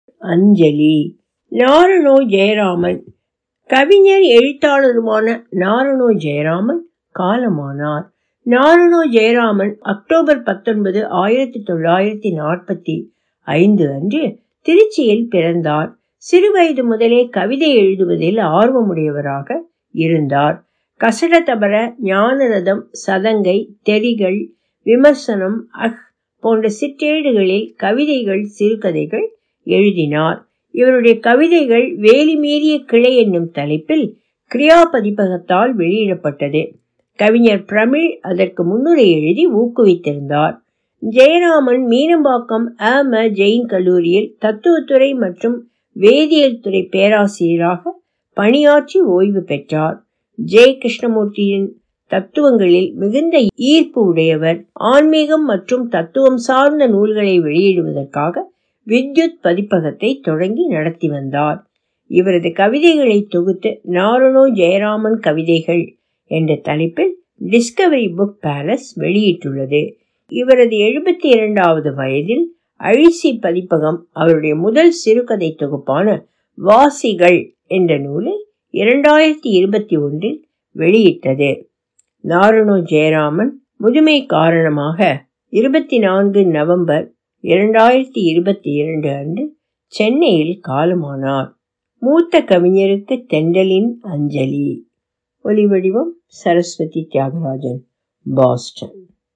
அஞ்சலி நாரணோ ஜெயராமன் கவிஞர் எழுத்தாளருமான நாரணோ ஜெயராமன் காலமானார் நாரணோ ஜெயராமன் அக்டோபர் பத்தொன்பது ஆயிரத்தி தொள்ளாயிரத்தி நாற்பத்தி ஐந்து அன்று திருச்சியில் பிறந்தார் சிறுவயது முதலே கவிதை எழுதுவதில் ஆர்வமுடையவராக இருந்தார் கசடதபர ஞானரதம் சதங்கை தெரிகள் விமர்சனம் அஹ் போன்ற சிற்றேடுகளில் கவிதைகள் சிறுகதைகள் எழுதினார் இவருடைய கவிதைகள் வேலிமீறிய கிளை என்னும் தலைப்பில் கிரியா பதிப்பகத்தால் வெளியிடப்பட்டது கவிஞர் பிரமிழ் அதற்கு முன்னுரை எழுதி ஊக்குவித்திருந்தார் ஜெயராமன் மீனம்பாக்கம் அ ம ஜெயின் கல்லூரியில் தத்துவத்துறை மற்றும் வேதியியல் துறை பேராசிரியராக பணியாற்றி ஓய்வு பெற்றார் ஜெய கிருஷ்ணமூர்த்தியின் தத்துவங்களில் மிகுந்த ஈர்ப்பு உடையவர் ஆன்மீகம் மற்றும் தத்துவம் சார்ந்த நூல்களை வெளியிடுவதற்காக வித்யுத் பதிப்பகத்தை தொடங்கி நடத்தி வந்தார் இவரது கவிதைகளை தொகுத்து நாரணோ ஜெயராமன் கவிதைகள் என்ற தலைப்பில் டிஸ்கவரி புக் பேலஸ் வெளியிட்டுள்ளது இவரது எழுபத்தி இரண்டாவது வயதில் அழிசி பதிப்பகம் அவருடைய முதல் சிறுகதை தொகுப்பான வாசிகள் என்ற நூலை இரண்டாயிரத்தி இருபத்தி ஒன்றில் வெளியிட்டது நாரணோ ஜெயராமன் முதுமை காரணமாக இருபத்தி நான்கு நவம்பர் இரண்டாயிரத்தி இருபத்தி இரண்டு அன்று சென்னையில் காலமானார் மூத்த கவிஞருக்கு தெண்டலின் அஞ்சலி ஒலிவடிவம் சரஸ்வதி தியாகராஜன் பாஸ்டன்